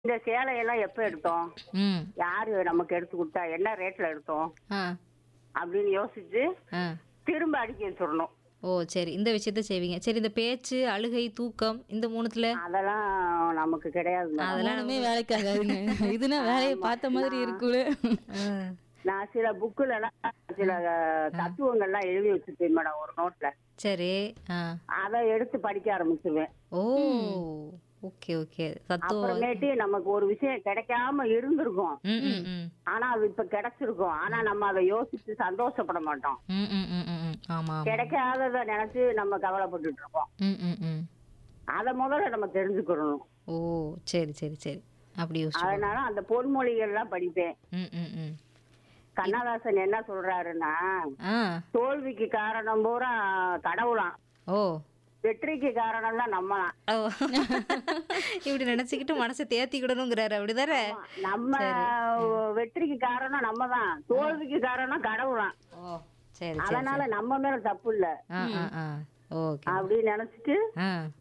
இந்த சேலையெல்லாம் எப்ப எடுத்தோம் ம் யாரு நமக்கு எடுத்து கொடுத்தா என்ன ரேட்ல எடுத்தோம் ஆ அப்படின்னு யோசிச்சு ஆ திரும்ப அடிக்க வச்சிடணும் ஓ சரி இந்த விஷயத்த செய்வீங்க சரி இந்த பேச்சு அழுகை தூக்கம் இந்த மூணுத்துல அதெல்லாம் நமக்கு கிடையாது மேடம். அதெல்லாம் மூணுமே வேலைக்கு ஆகாதுங்க இதுனா வேலையை பார்த்த மாதிரி இருக்குல்ல நான் சில புக்குல எல்லாம் சில தத்துவங்கள்லாம் எழுதி வச்சிருப்பேன் மேடம் ஒரு நோட்ல சரி ஆ அதை எடுத்து படிக்க ஆரம்பிச்சிருவேன் ஓ ஓகே ஓகே தத்துவம் அப்புறமேட்டு நமக்கு ஒரு விஷயம் கிடைக்காம இருந்திருக்கும் ம் ம் ம் ஆனா அது இப்ப கிடைச்சிருக்கும் ஆனா நம்ம அதை யோசிச்சு சந்தோஷப்பட மாட்டோம் ம் ம் ம் ம் ம் ஆமா ஆமா கிடைக்காதத நினைச்சு நம்ம கவலைப்பட்டுட்டு இருக்கோம் ம் ம் ம் அத முதல்ல நம்ம தெரிஞ்சுக்கணும் ஓ சரி சரி சரி அப்படி யோசிச்சு அதனால அந்த பொன்மொழிகள் எல்லாம் படிப்பேன் ம் ம் ம் கண்ணதாசன் என்ன சொல்றாருன்னா ஆ தோல்விக்கு காரணம் பூரா கடவுளாம் ஓ வெற்றிக்கு காரணம் தான் நம்மளாம் ஓ இப்படி நினைச்சுக்கிட்டு மனசை தேத்திக்கிடணுங்கிறாரு அப்படிதானே நம்ம வெற்றிக்கு காரணம் நம்ம தான் தோல்விக்கு காரணம் கடவுளாம் ஓ சரி சரி அதனால நம்ம மேல தப்பு இல்ல ஆ ஆ ஆ ஓகே அப்படின்னு நினைச்சிட்டு ஆ